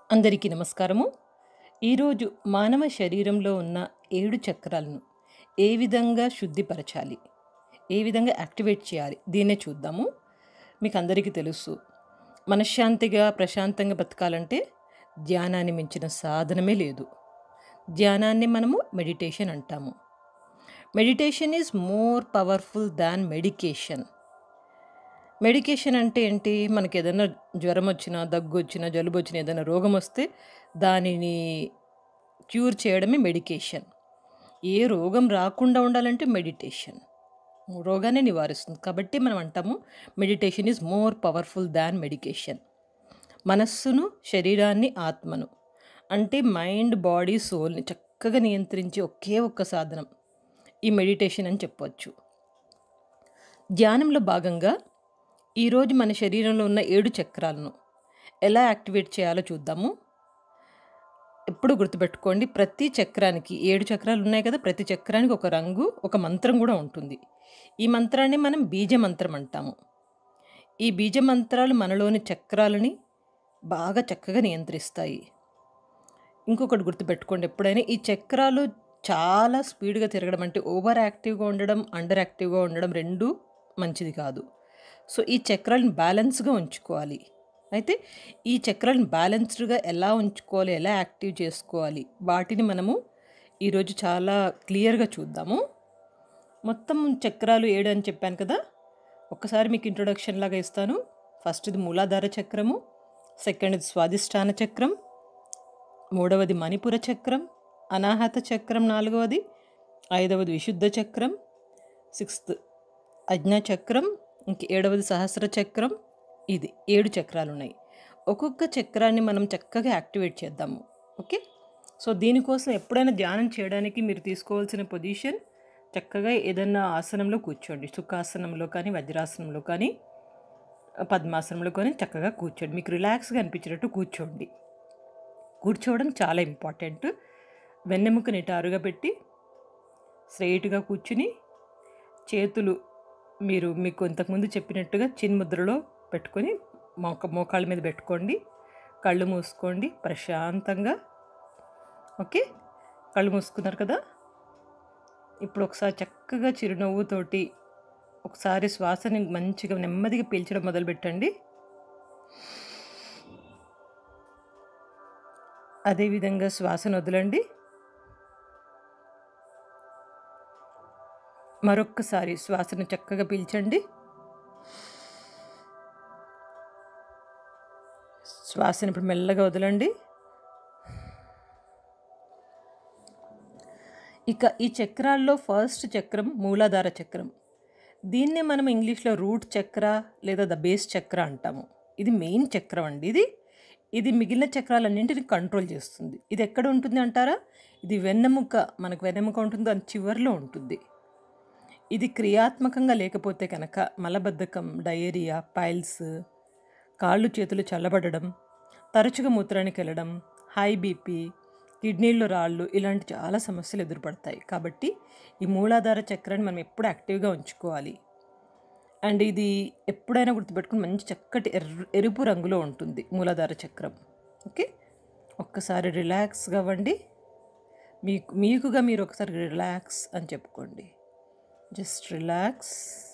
అందరికీ నమస్కారము ఈరోజు మానవ శరీరంలో ఉన్న ఏడు చక్రాలను ఏ విధంగా శుద్ధిపరచాలి ఏ విధంగా యాక్టివేట్ చేయాలి దీన్నే చూద్దాము మీకు అందరికీ తెలుసు మనశ్శాంతిగా ప్రశాంతంగా బతకాలంటే ధ్యానాన్ని మించిన సాధనమే లేదు ధ్యానాన్ని మనము మెడిటేషన్ అంటాము meditation is more powerful than medication medication అంటే ఏంటి మనకి ఏదైనా జ్వరం వచ్చినా దగ్గు వచ్చినా జలుబు వచ్చినా ఏదైనా రోగం వస్తే దానిని క్యూర్ చేయడమే మెడికేషన్ ఏ రోగం రాకుండా ఉండాలంటే మెడిటేషన్ రోగాన్ని నివారిస్తుంది కాబట్టి మనం అంటాము meditation is more powerful than medication మనస్సును శరీరాన్ని ఆత్మను అంటే మైండ్ బాడీ సోల్ని చక్కగా నియంత్రించే ఒకే ఒక్క సాధనం ఈ మెడిటేషన్ అని చెప్పవచ్చు ధ్యానంలో భాగంగా ఈరోజు మన శరీరంలో ఉన్న ఏడు చక్రాలను ఎలా యాక్టివేట్ చేయాలో చూద్దాము ఎప్పుడు గుర్తుపెట్టుకోండి ప్రతి చక్రానికి ఏడు చక్రాలు ఉన్నాయి కదా ప్రతి చక్రానికి ఒక రంగు ఒక మంత్రం కూడా ఉంటుంది ఈ మంత్రాన్ని మనం బీజ మంత్రం అంటాము ఈ బీజ మంత్రాలు మనలోని చక్రాలని బాగా చక్కగా నియంత్రిస్తాయి ఇంకొకటి గుర్తుపెట్టుకోండి ఎప్పుడైనా ఈ చక్రాలు చాలా స్పీడ్గా తిరగడం అంటే ఓవర్ యాక్టివ్గా ఉండడం అండర్ యాక్టివ్గా ఉండడం రెండూ మంచిది కాదు సో ఈ చక్రాలను బ్యాలెన్స్గా ఉంచుకోవాలి అయితే ఈ చక్రాలను బ్యాలెన్స్డ్గా ఎలా ఉంచుకోవాలి ఎలా యాక్టివ్ చేసుకోవాలి వాటిని మనము ఈరోజు చాలా క్లియర్గా చూద్దాము మొత్తం చక్రాలు ఏడు అని చెప్పాను కదా ఒక్కసారి మీకు ఇంట్రొడక్షన్ లాగా ఇస్తాను ఫస్ట్ ఇది మూలాధార చక్రము సెకండ్ స్వాదిష్టాన చక్రం మూడవది మణిపుర చక్రం అనాహత చక్రం నాలుగవది ఐదవది విశుద్ధ చక్రం సిక్స్త్ అజ్ఞా చక్రం ఇంక ఏడవది సహస్ర చక్రం ఇది ఏడు చక్రాలు ఉన్నాయి ఒక్కొక్క చక్రాన్ని మనం చక్కగా యాక్టివేట్ చేద్దాము ఓకే సో దీనికోసం ఎప్పుడైనా ధ్యానం చేయడానికి మీరు తీసుకోవాల్సిన పొజిషన్ చక్కగా ఏదైనా ఆసనంలో కూర్చోండి సుఖాసనంలో కానీ వజ్రాసనంలో కానీ పద్మాసనంలో కానీ చక్కగా కూర్చోండి మీకు రిలాక్స్గా అనిపించేటట్టు కూర్చోండి కూర్చోవడం చాలా ఇంపార్టెంట్ వెన్నెముక నిటారుగా పెట్టి స్ట్రైట్గా కూర్చుని చేతులు మీరు మీకు ఇంతకుముందు చెప్పినట్టుగా చిన్ముద్రలో పెట్టుకొని మోక మోకాళ్ళ మీద పెట్టుకోండి కళ్ళు మూసుకోండి ప్రశాంతంగా ఓకే కళ్ళు మూసుకున్నారు కదా ఇప్పుడు ఒకసారి చక్కగా చిరునవ్వుతోటి ఒకసారి శ్వాసని మంచిగా నెమ్మదిగా పీల్చడం మొదలుపెట్టండి అదేవిధంగా శ్వాసను వదలండి మరొక్కసారి శ్వాసను చక్కగా పీల్చండి శ్వాసను ఇప్పుడు మెల్లగా వదలండి ఇక ఈ చక్రాల్లో ఫస్ట్ చక్రం మూలాధార చక్రం దీన్నే మనం ఇంగ్లీష్లో రూట్ చక్ర లేదా ద బేస్ చక్ర అంటాము ఇది మెయిన్ చక్రం అండి ఇది ఇది మిగిలిన చక్రాలన్నింటిని కంట్రోల్ చేస్తుంది ఇది ఎక్కడ ఉంటుంది అంటారా ఇది వెన్నెముక మనకు వెన్నెముక ఉంటుంది దాని చివరిలో ఉంటుంది ఇది క్రియాత్మకంగా లేకపోతే కనుక మలబద్ధకం డయేరియా పైల్స్ కాళ్ళు చేతులు చల్లబడడం తరచుగా మూత్రానికి వెళ్ళడం హై బీపీ కిడ్నీల్లో రాళ్ళు ఇలాంటి చాలా సమస్యలు ఎదురుపడతాయి కాబట్టి ఈ మూలాధార చక్రాన్ని మనం ఎప్పుడు యాక్టివ్గా ఉంచుకోవాలి అండ్ ఇది ఎప్పుడైనా గుర్తుపెట్టుకుని మంచి చక్కటి ఎర్ర ఎరుపు రంగులో ఉంటుంది మూలాధార చక్రం ఓకే ఒక్కసారి రిలాక్స్గా అవ్వండి మీకు మీకుగా మీరు ఒకసారి రిలాక్స్ అని చెప్పుకోండి జస్ట్ రిలాక్స్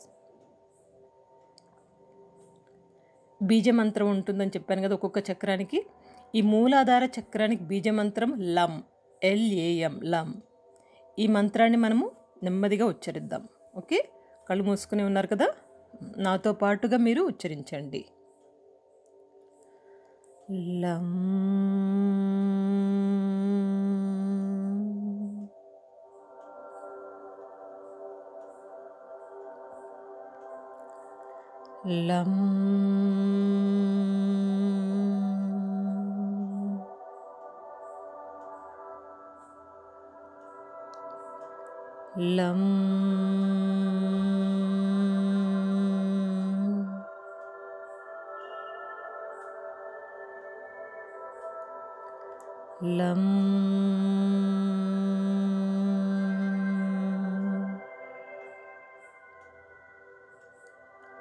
బీజమంత్రం ఉంటుందని చెప్పాను కదా ఒక్కొక్క చక్రానికి ఈ మూలాధార చక్రానికి బీజమంత్రం లం ఎల్ఏఎం లం ఈ మంత్రాన్ని మనము నెమ్మదిగా ఉచ్చరిద్దాం ఓకే కళ్ళు మూసుకుని ఉన్నారు కదా నాతో పాటుగా మీరు ఉచ్చరించండి లం లం లం లం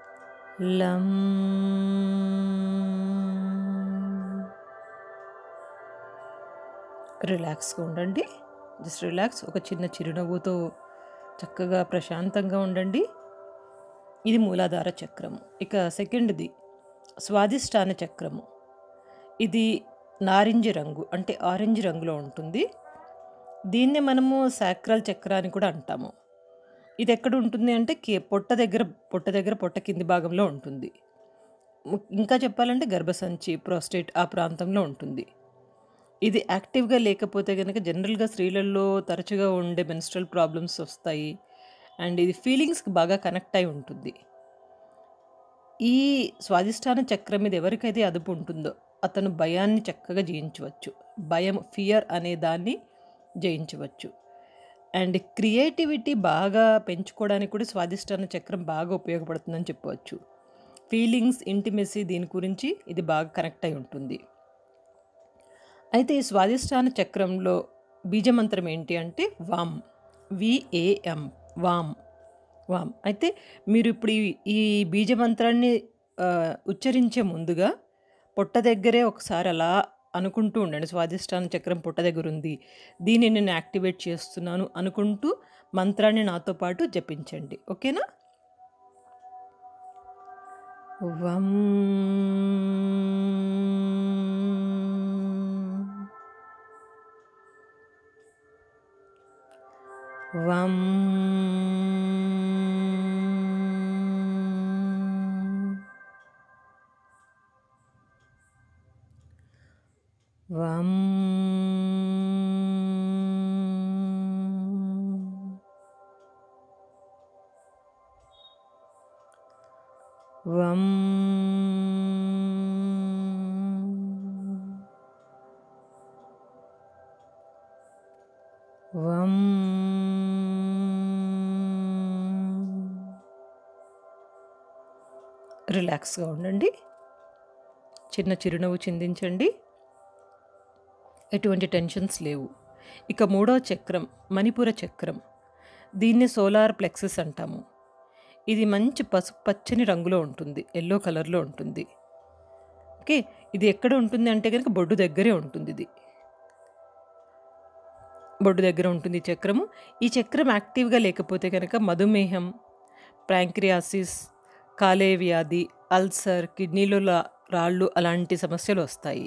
లం రిలాక్స్గా ఉండండి జస్ట్ రిలాక్స్ ఒక చిన్న చిరునవ్వుతో చక్కగా ప్రశాంతంగా ఉండండి ఇది మూలాధార చక్రము ఇక సెకండ్ది స్వాదిష్టాన చక్రము ఇది నారింజ రంగు అంటే ఆరెంజ్ రంగులో ఉంటుంది దీన్నే మనము సాక్రల్ చక్ర అని కూడా అంటాము ఇది ఎక్కడ ఉంటుంది అంటే కే పొట్ట దగ్గర పొట్ట దగ్గర పొట్ట కింది భాగంలో ఉంటుంది ము- ఇంకా చెప్పాలంటే గర్భసంచి ప్రోస్టేట్ ఆ ప్రాంతంలో ఉంటుంది ఇది యాక్టివ్గా లేకపోతే కనుక జనరల్గా స్త్రీలలో తరచుగా ఉండే మెన్స్ట్రల్ ప్రాబ్లమ్స్ వస్తాయి అండ్ ఇది ఫీలింగ్స్కి బాగా కనెక్ట్ అయి ఉంటుంది ఈ స్వాదిష్టాన చక్రం మీద ఎవరికైతే అదుపు ఉంటుందో అతను భయాన్ని చక్కగా జయించవచ్చు భయం ఫియర్ అనే దాన్ని జయించవచ్చు అండ్ క్రియేటివిటీ బాగా పెంచుకోవడానికి కూడా స్వాదిష్టాన చక్రం బాగా ఉపయోగపడుతుందని చెప్పవచ్చు ఫీలింగ్స్ ఇంటిమెసీ దీని గురించి ఇది బాగా కనెక్ట్ అయి ఉంటుంది అయితే ఈ స్వాదిష్టాన చక్రంలో బీజమంత్రం ఏంటి అంటే వామ్ విఏఎం వామ్ వామ్ అయితే మీరు ఇప్పుడు ఈ ఈ బీజమంత్రాన్ని ఆ, ఉచ్చరించే ముందుగా పొట్ట దగ్గరే ఒకసారి అలా అనుకుంటూ ఉండండి స్వాదిష్టాన చక్రం పొట్ట దగ్గర ఉంది దీన్ని నేను యాక్టివేట్ చేస్తున్నాను అనుకుంటూ మంత్రాన్ని నాతో పాటు జపించండి ఓకేనా వం వం వం వం వం రిలాక్స్గా ఉండండి చిన్న చిరునవ్వు చిందించండి ఎటువంటి టెన్షన్స్ లేవు ఇక మూడో చక్రం మణిపుర చక్రం దీన్ని సోలార్ ప్లెక్సెస్ అంటాము ఇది మంచి పసుపు పచ్చని రంగులో ఉంటుంది ఎల్లో కలర్లో ఉంటుంది ఓకే ఇది ఎక్కడ ఉంటుంది అంటే కనుక బొడ్డు దగ్గరే ఉంటుంది ఇది బొడ్డు దగ్గర ఉంటుంది ఈ చక్రము ఈ చక్రం యాక్టివ్గా లేకపోతే కనుక మధుమేహం ప్యాంక్రియాసిస్ కాలే వ్యాధి అల్సర్ కిడ్నీలో లా- రాళ్ళు అలాంటి సమస్యలు వస్తాయి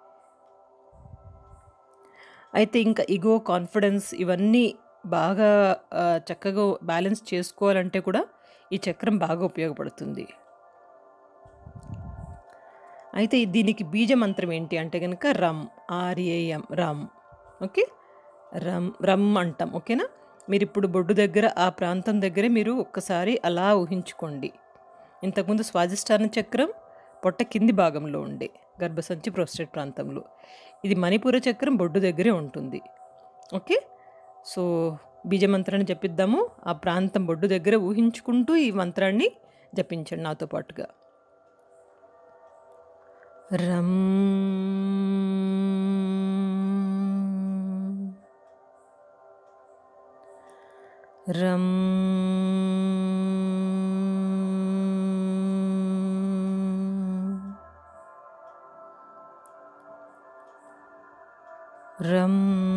అయితే ఇంకా ఇగో కాన్ఫిడెన్స్ ఇవన్నీ బాగా ఆ, చక్కగా బ్యాలెన్స్ చేసుకోవాలంటే కూడా ఈ చక్రం బాగా ఉపయోగపడుతుంది అయితే దీనికి బీజ మంత్రం ఏంటి అంటే కనుక రమ్ ఆర్ఏఎం రమ్ ఓకే రమ్ రమ్ అంటాం ఓకేనా మీరు ఇప్పుడు బొడ్డు దగ్గర ఆ ప్రాంతం దగ్గరే మీరు ఒక్కసారి అలా ఊహించుకోండి ఇంతకుముందు స్వాదిష్టాన చక్రం పొట్ట కింది భాగంలో ఉండే గర్భసంచి ప్రోస్టేట్ ప్రాంతంలో ఇది మణిపుర చక్రం బొడ్డు దగ్గరే ఉంటుంది ఓకే సో బీజమంత్రాన్ని జపిద్దాము ఆ ప్రాంతం బొడ్డు దగ్గర ఊహించుకుంటూ ఈ మంత్రాన్ని జపించండి నాతో పాటుగా రం రం రం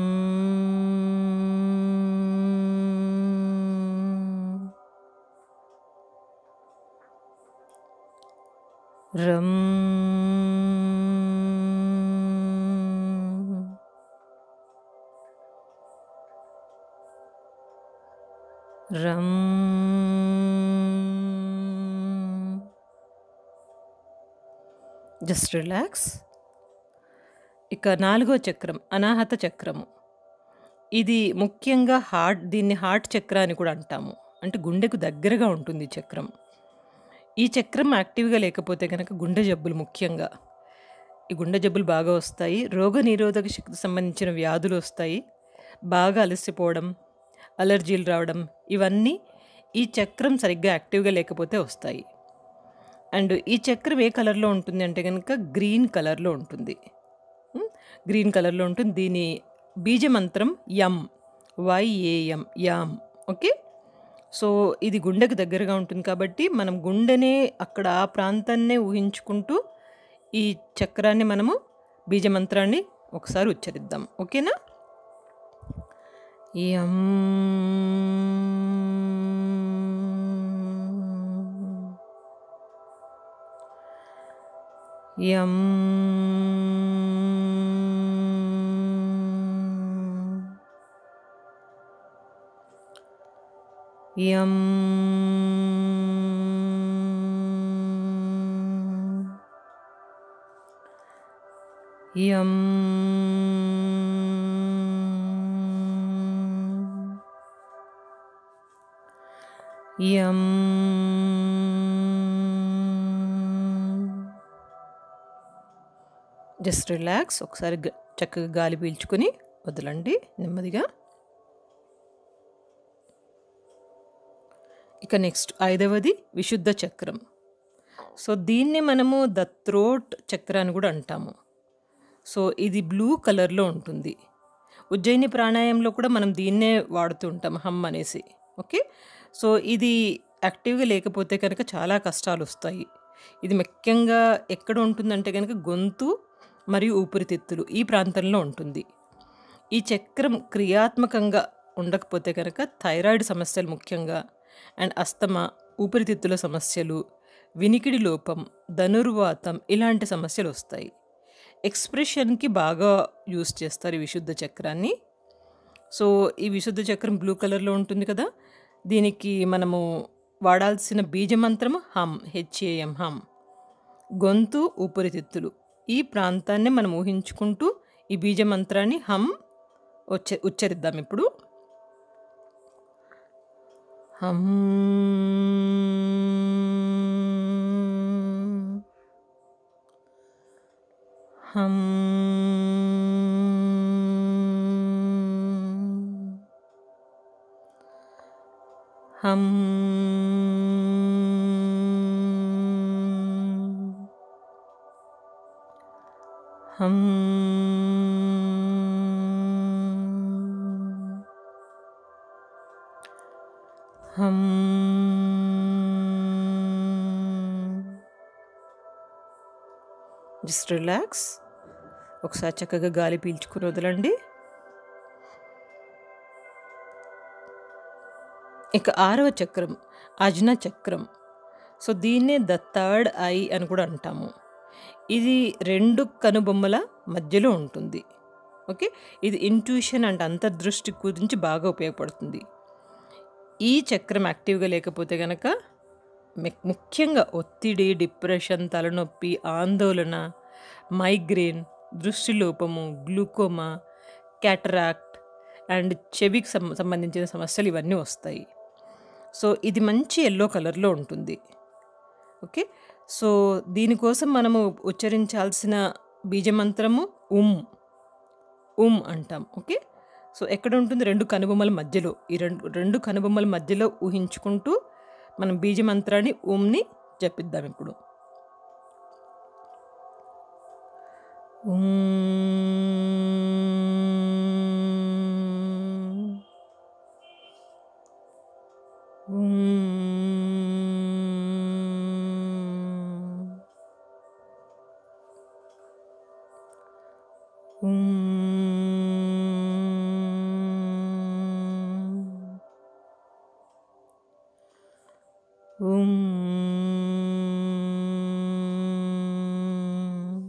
రం రం జస్ట్ రిలాక్స్ ఇక నాలుగో చక్రం అనాహత చక్రము ఇది ముఖ్యంగా హార్ట్ దీన్ని హార్ట్ చక్ర అని కూడా అంటాము అంటే గుండెకు దగ్గరగా ఉంటుంది ఈ చక్రం ఈ చక్రం యాక్టివ్గా లేకపోతే కనుక గుండె జబ్బులు ముఖ్యంగా ఈ గుండె జబ్బులు బాగా వస్తాయి రోగ నిరోధక శక్తికి సంబంధించిన వ్యాధులు వస్తాయి బాగా అలసిపోవడం అలర్జీలు రావడం ఇవన్నీ ఈ చక్రం సరిగ్గా యాక్టివ్గా లేకపోతే వస్తాయి అండ్ ఈ చక్రం ఏ కలర్లో ఉంటుంది అంటే కనుక గ్రీన్ కలర్లో ఉంటుంది ఉమ్, గ్రీన్ కలర్లో ఉంటుంది దీని బీజమంత్రం యం వైఏఎం యామ్ ఓకే సో ఇది గుండెకు దగ్గరగా ఉంటుంది కాబట్టి మనం గుండెనే అక్కడ ఆ ప్రాంతాన్నే ఊహించుకుంటూ ఈ చక్రాన్ని మనము బీజమంత్రాన్ని ఒకసారి ఉచ్చరిద్దాం ఓకేనా యం యం యం యం యం జస్ట్ రిలాక్స్ ఒకసారి గ- చక్కగా గాలి పీల్చుకొని వదలండి నెమ్మదిగా ఇక నెక్స్ట్ ఐదవది విశుద్ధ చక్రం సో దీన్ని మనము ద థ్రోట్ చక్ర అని కూడా అంటాము సో ఇది బ్లూ కలర్లో ఉంటుంది ఉజ్జయిని ప్రాణాయామంలో కూడా మనం దీన్నే వాడుతూ ఉంటాం హమ్ అనేసి ఓకే సో ఇది యాక్టివ్గా లేకపోతే కనుక చాలా కష్టాలు వస్తాయి ఇది ముఖ్యంగా ఎక్కడ ఉంటుందంటే కనుక గొంతు మరియు ఊపిరితిత్తులు ఈ ప్రాంతంలో ఉంటుంది ఈ చక్రం క్రియాత్మకంగా ఉండకపోతే కనుక థైరాయిడ్ సమస్యలు ముఖ్యంగా అండ్ అస్తమా ఊపిరితిత్తుల సమస్యలు వినికిడి లోపం ధనుర్వాతం ఇలాంటి సమస్యలు వస్తాయి ఎక్స్ప్రెషన్కి బాగా యూస్ చేస్తారు ఈ విశుద్ధ చక్రాన్ని సో ఈ విశుద్ధ చక్రం బ్లూ కలర్లో ఉంటుంది కదా దీనికి మనము వాడాల్సిన బీజమంత్రము హమ్ హెచ్ఏఎం హమ్ గొంతు ఊపిరితిత్తులు ఈ ప్రాంతాన్ని మనం ఊహించుకుంటూ ఈ బీజమంత్రాన్ని హమ్ ఉచ్చ ఉచ్చరిద్దాం ఇప్పుడు హమ్ హమ్ హమ్ హమ్ హమ్ జస్ట్ రిలాక్స్ ఒకసారి చక్కగా గాలి పీల్చుకుని వదలండి ఇక ఆరవ చక్రం అజ్న చక్రం సో దీన్నే ద థర్డ్ ఐ అని కూడా అంటాము ఇది రెండు కనుబొమ్మల మధ్యలో ఉంటుంది ఓకే ఇది ఇంట్యూషన్ అండ్ అంతర్దృష్టి గురించి బాగా ఉపయోగపడుతుంది ఈ చక్రం యాక్టివ్గా లేకపోతే కనుక మెక్- ముఖ్యంగా ఒత్తిడి డిప్రెషన్ తలనొప్పి ఆందోళన మైగ్రేన్ దృష్టి లోపము గ్లూకోమా క్యాటరాక్ట్ అండ్ చెవికి సం- సంబంధించిన సమస్యలు ఇవన్నీ వస్తాయి సో ఇది మంచి ఎల్లో కలర్లో ఉంటుంది ఓకే సో దీనికోసం మనము ఉచ్చరించాల్సిన బీజమంత్రము ఉమ్ ఉమ్ అంటాం ఓకే సో ఎక్కడ ఉంటుంది రెండు కనుబొమ్మల మధ్యలో ఈ రెండు రెండు కనుబొమ్మల మధ్యలో ఊహించుకుంటూ మనం బీజమంత్రాన్ని ఉమ్ని జపిద్దాం ఇప్పుడు ఉమ్. ఉమ్. ఉమ్. ఉమ్.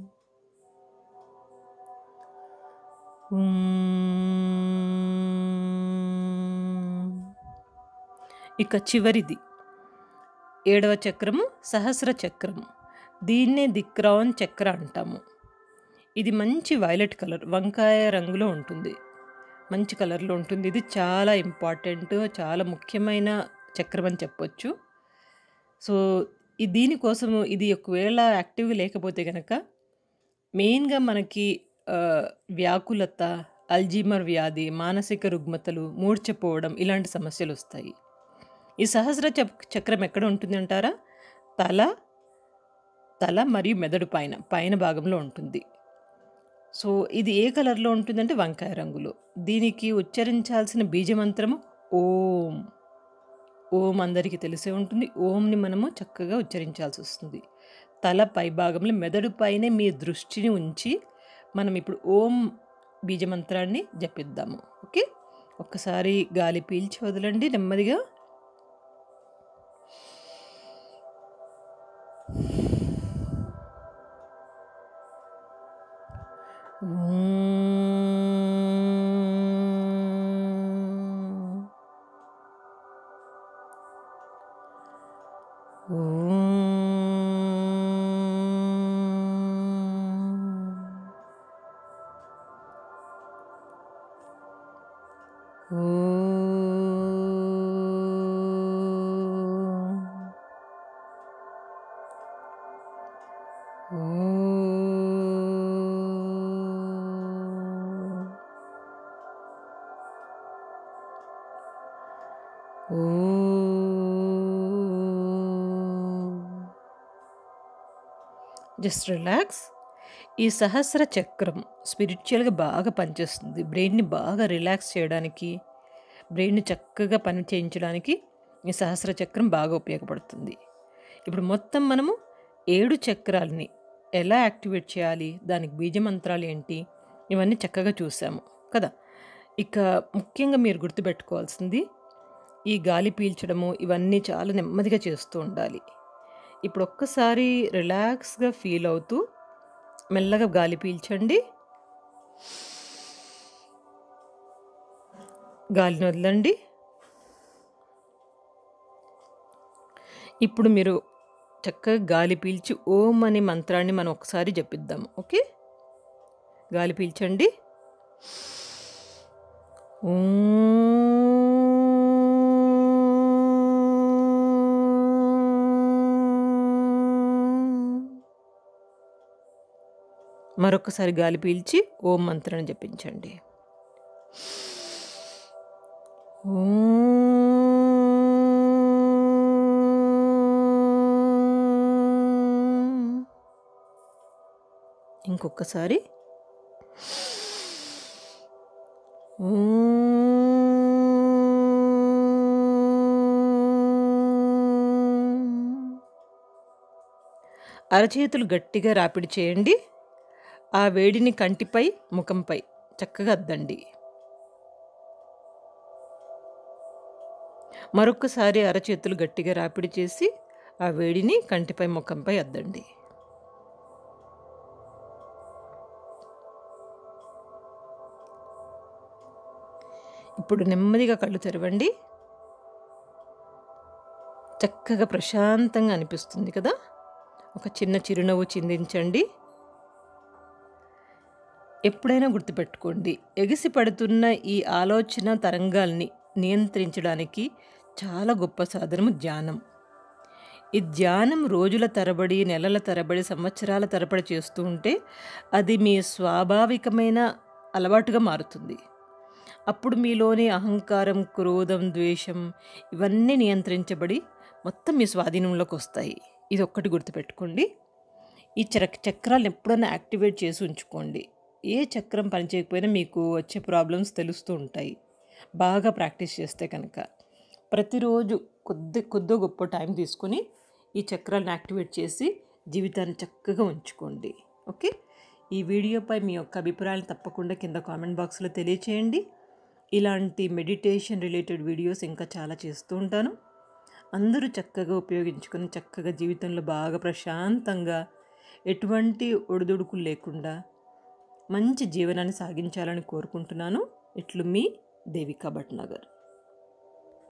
ఉమ్. ఇక చివరిది ఏడవ చక్రము సహస్ర చక్రము దీన్నే దిక్రాన్ చక్ర అంటాము ఇది మంచి వైలెట్ కలర్ వంకాయ రంగులో ఉంటుంది మంచి కలర్లో ఉంటుంది ఇది చాలా ఇంపార్టెంట్ చాలా ముఖ్యమైన చక్రం అని చెప్పొచ్చు సో ఈ దీనికోసము ఇది ఒకవేళ యాక్టివ్గా లేకపోతే కనుక మెయిన్గా మనకి ఆ, వ్యాకులత అల్జీమర్ వ్యాధి మానసిక రుగ్మతలు మూర్ఛపోవడం ఇలాంటి సమస్యలు వస్తాయి ఈ సహస్ర చక్- చక్రం ఎక్కడ ఉంటుంది అంటారా తల తల మరియు మెదడు పైన పైన భాగంలో ఉంటుంది సో ఇది ఏ కలర్లో ఉంటుందంటే వంకాయ రంగులో దీనికి ఉచ్చరించాల్సిన బీజమంత్రము ఓం ఓం అందరికీ తెలిసే ఉంటుంది ఓంని మనము చక్కగా ఉచ్చరించాల్సి వస్తుంది తల పై భాగంలో మెదడు పైనే మీ దృష్టిని ఉంచి మనం ఇప్పుడు ఓం బీజమంత్రాన్ని జపిద్దాము ఓకే ఒక్కసారి గాలి పీల్చి వదలండి నెమ్మదిగా ఓం. ఓం. ఓం. ఓం. ఓం. జస్ట్ రిలాక్స్ ఈ సహస్ర చక్రం స్పిరిచువల్గా బాగా పనిచేస్తుంది బ్రెయిన్ని బాగా రిలాక్స్ చేయడానికి బ్రెయిన్ని చక్కగా పని చేయించడానికి ఈ సహస్ర చక్రం బాగా ఉపయోగపడుతుంది ఇప్పుడు మొత్తం మనము ఏడు చక్రాలని ఎలా యాక్టివేట్ చేయాలి దానికి బీజమంత్రాలు ఏంటి ఇవన్నీ చక్కగా చూసాము కదా ఇక ముఖ్యంగా మీరు గుర్తుపెట్టుకోవాల్సింది ఈ గాలి పీల్చడము ఇవన్నీ చాలా నెమ్మదిగా చేస్తూ ఉండాలి ఇప్పుడు ఒక్కసారి రిలాక్స్గా ఫీల్ అవుతూ మెల్లగా గాలి పీల్చండి గాలిని వదలండి ఇప్పుడు మీరు చక్కగా గాలి పీల్చి ఓం అనే మంత్రాన్ని మనం ఒకసారి జపిద్దాం ఓకే గాలి పీల్చండి ఓం. మరొకసారి గాలి పీల్చి ఓం మంత్రాన్ని జపించండి ఓం. ఇంకొకసారి ఓం. అరచేతులు గట్టిగా రాపిడి చేయండి ఆ వేడిని కంటిపై ముఖంపై చక్కగా అద్దండి మరొకసారి అరచేతులు గట్టిగా రాపిడి చేసి ఆ వేడిని కంటిపై ముఖంపై అద్దండి ఇప్పుడు నెమ్మదిగా కళ్ళు తెరవండి చక్కగా ప్రశాంతంగా అనిపిస్తుంది కదా ఒక చిన్న చిరునవ్వు చిందించండి ఎప్పుడైనా గుర్తుపెట్టుకోండి ఎగిసి పడుతున్న ఈ ఆలోచన తరంగాల్ని నియంత్రించడానికి చాలా గొప్ప సాధనము ధ్యానం ఈ ధ్యానం రోజుల తరబడి నెలల తరబడి సంవత్సరాల తరబడి చేస్తూ ఉంటే అది మీ స్వాభావికమైన అలవాటుగా మారుతుంది అప్పుడు మీలోని అహంకారం క్రోధం ద్వేషం ఇవన్నీ నియంత్రించబడి మొత్తం మీ స్వాధీనంలోకి వస్తాయి ఇది ఒక్కటి గుర్తుపెట్టుకోండి ఈ చర చక్రాలను ఎప్పుడైనా యాక్టివేట్ చేసి ఉంచుకోండి ఏ చక్రం పనిచేయకపోయినా మీకు వచ్చే ప్రాబ్లమ్స్ తెలుస్తూ ఉంటాయి బాగా ప్రాక్టీస్ చేస్తే కనుక ప్రతిరోజు కొద్ది కొద్దో గొప్ప టైం తీసుకొని ఈ చక్రాలను యాక్టివేట్ చేసి జీవితాన్ని చక్కగా ఉంచుకోండి ఓకే ఈ వీడియోపై మీ యొక్క అభిప్రాయాలు తప్పకుండా కింద కామెంట్ బాక్స్లో తెలియచేయండి ఇలాంటి మెడిటేషన్ రిలేటెడ్ వీడియోస్ ఇంకా చాలా చేస్తూ ఉంటాను అందరూ చక్కగా ఉపయోగించుకొని చక్కగా జీవితంలో బాగా ప్రశాంతంగా ఎటువంటి ఒడిదుడుకులు లేకుండా మంచి జీవనాన్ని సాగించాలని కోరుకుంటున్నాను ఇట్లు మీ దేవికా భట్నగర్